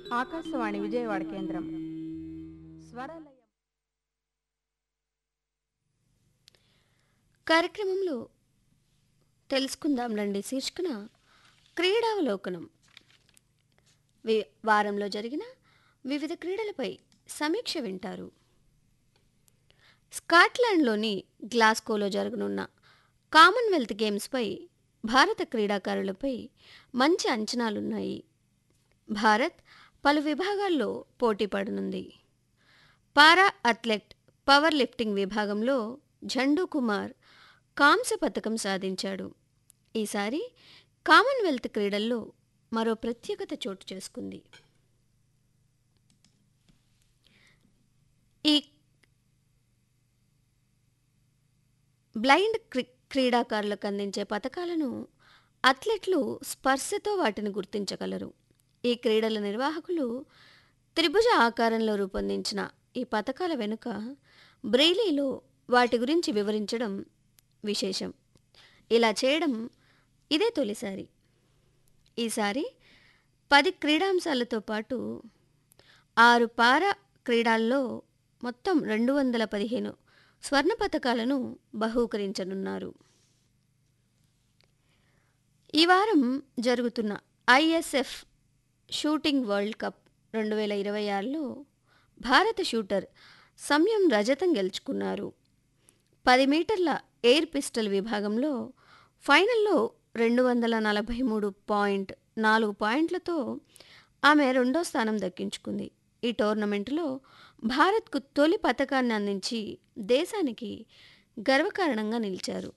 ఆకాశవాణి విజయవాడ కేంద్రం స్వరలయం కార్యక్రమంలో తెలుసుకుందాం రండి శీర్షికన క్రీడావలోకనం వి వారంలో జరిగిన వివిధ క్రీడలపై సమీక్ష వింటారు స్కాట్లాండ్లోని గ్లాస్కోలో జరగనున్న కామన్వెల్త్ గేమ్స్పై భారత క్రీడాకారులపై మంచి అంచనాలున్నాయి భారత్ పలు విభాగాల్లో పోటీ పడనుంది పారా అథ్లెట్ పవర్ లిఫ్టింగ్ విభాగంలో ఝండూ కుమార్ కాంస్య పథకం సాధించాడు ఈసారి కామన్వెల్త్ క్రీడల్లో మరో ప్రత్యేకత చోటు చేసుకుంది ఈ బ్లైండ్ క్రి క్రీడాకారులకు అందించే పథకాలను అథ్లెట్లు స్పర్శతో వాటిని గుర్తించగలరు ఈ క్రీడల నిర్వాహకులు త్రిభుజ ఆకారంలో రూపొందించిన ఈ పథకాల వెనుక బ్రెయిలీలో వాటి గురించి వివరించడం విశేషం ఇలా చేయడం ఇదే తొలిసారి ఈసారి పది క్రీడాంశాలతో పాటు ఆరు పారా క్రీడల్లో మొత్తం రెండు వందల పదిహేను స్వర్ణ పథకాలను బహూకరించనున్నారు ఈ వారం జరుగుతున్న ఐఎస్ఎఫ్ షూటింగ్ వరల్డ్ కప్ రెండు వేల ఇరవై ఆరులో భారత షూటర్ సంయం రజతం గెలుచుకున్నారు పది మీటర్ల ఎయిర్ పిస్టల్ విభాగంలో ఫైనల్లో రెండు వందల నలభై మూడు పాయింట్ నాలుగు పాయింట్లతో ఆమె రెండో స్థానం దక్కించుకుంది ఈ టోర్నమెంటులో భారత్కు తొలి పథకాన్ని అందించి దేశానికి గర్వకారణంగా నిలిచారు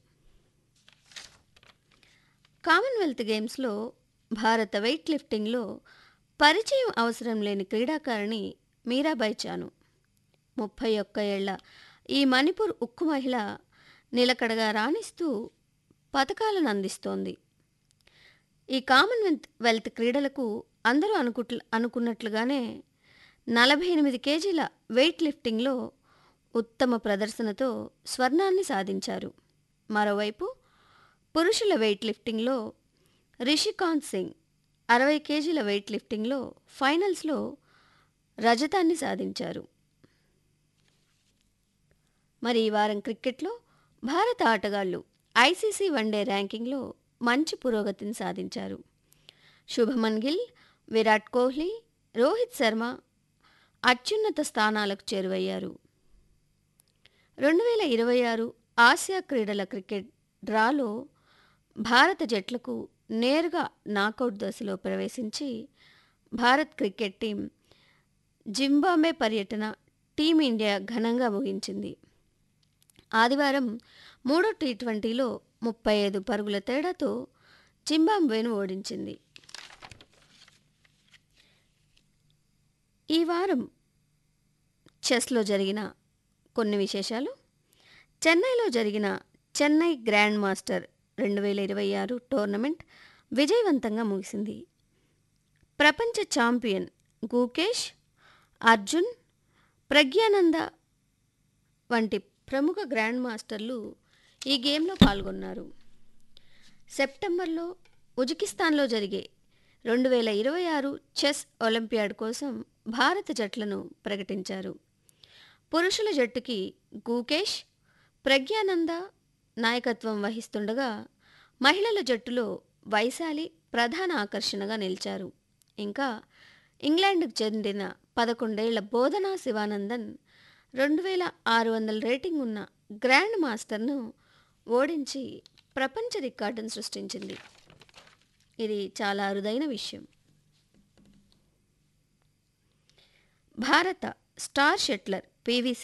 కామన్వెల్త్ గేమ్స్లో భారత వెయిట్ లిఫ్టింగ్లో పరిచయం అవసరం లేని క్రీడాకారిణి మీరాబాయ్ చాను ముప్పై ఒక్క ఏళ్ల ఈ మణిపూర్ ఉక్కు మహిళ నిలకడగా రాణిస్తూ పథకాలను అందిస్తోంది ఈ కామన్వెల్త్ వెల్త్ క్రీడలకు అందరూ అనుకుట్ల అనుకున్నట్లుగానే నలభై ఎనిమిది కేజీల వెయిట్ లిఫ్టింగ్లో ఉత్తమ ప్రదర్శనతో స్వర్ణాన్ని సాధించారు మరోవైపు పురుషుల వెయిట్ లిఫ్టింగ్లో రిషికాంత్ సింగ్ అరవై కేజీల వెయిట్ లిఫ్టింగ్లో ఫైనల్స్లో రజతాన్ని సాధించారు మరి ఈ వారం క్రికెట్లో భారత ఆటగాళ్లు ఐసీసీ వన్డే ర్యాంకింగ్లో మంచి పురోగతిని సాధించారు శుభమన్ గిల్ విరాట్ కోహ్లీ రోహిత్ శర్మ అత్యున్నత స్థానాలకు చేరువయ్యారు రెండు వేల ఇరవై ఆరు ఆసియా క్రీడల క్రికెట్ డ్రాలో భారత జట్లకు నేరుగా నాకౌట్ దశలో ప్రవేశించి భారత్ క్రికెట్ టీం జింబాబే పర్యటన టీమిండియా ఘనంగా ముగించింది ఆదివారం మూడో టీ ట్వంటీలో ముప్పై ఐదు పరుగుల తేడాతో జింబాబ్వేను ఓడించింది ఈ వారం చెస్లో జరిగిన కొన్ని విశేషాలు చెన్నైలో జరిగిన చెన్నై గ్రాండ్ మాస్టర్ రెండు వేల ఇరవై ఆరు టోర్నమెంట్ విజయవంతంగా ముగిసింది ప్రపంచ ఛాంపియన్ గూకేష్ అర్జున్ ప్రజ్ఞానంద వంటి ప్రముఖ గ్రాండ్ మాస్టర్లు ఈ గేమ్లో పాల్గొన్నారు సెప్టెంబర్లో ఉజ్బెకిస్తాన్లో జరిగే రెండు వేల ఇరవై ఆరు చెస్ ఒలింపియాడ్ కోసం భారత జట్లను ప్రకటించారు పురుషుల జట్టుకి గూకేష్ ప్రజ్ఞానంద నాయకత్వం వహిస్తుండగా మహిళల జట్టులో వైశాలి ప్రధాన ఆకర్షణగా నిలిచారు ఇంకా ఇంగ్లాండ్కు చెందిన పదకొండేళ్ల బోధనా శివానందన్ రెండు వేల ఆరు వందల రేటింగ్ ఉన్న గ్రాండ్ మాస్టర్ను ఓడించి ప్రపంచ రికార్డును సృష్టించింది ఇది చాలా అరుదైన విషయం భారత స్టార్ షట్లర్ పివి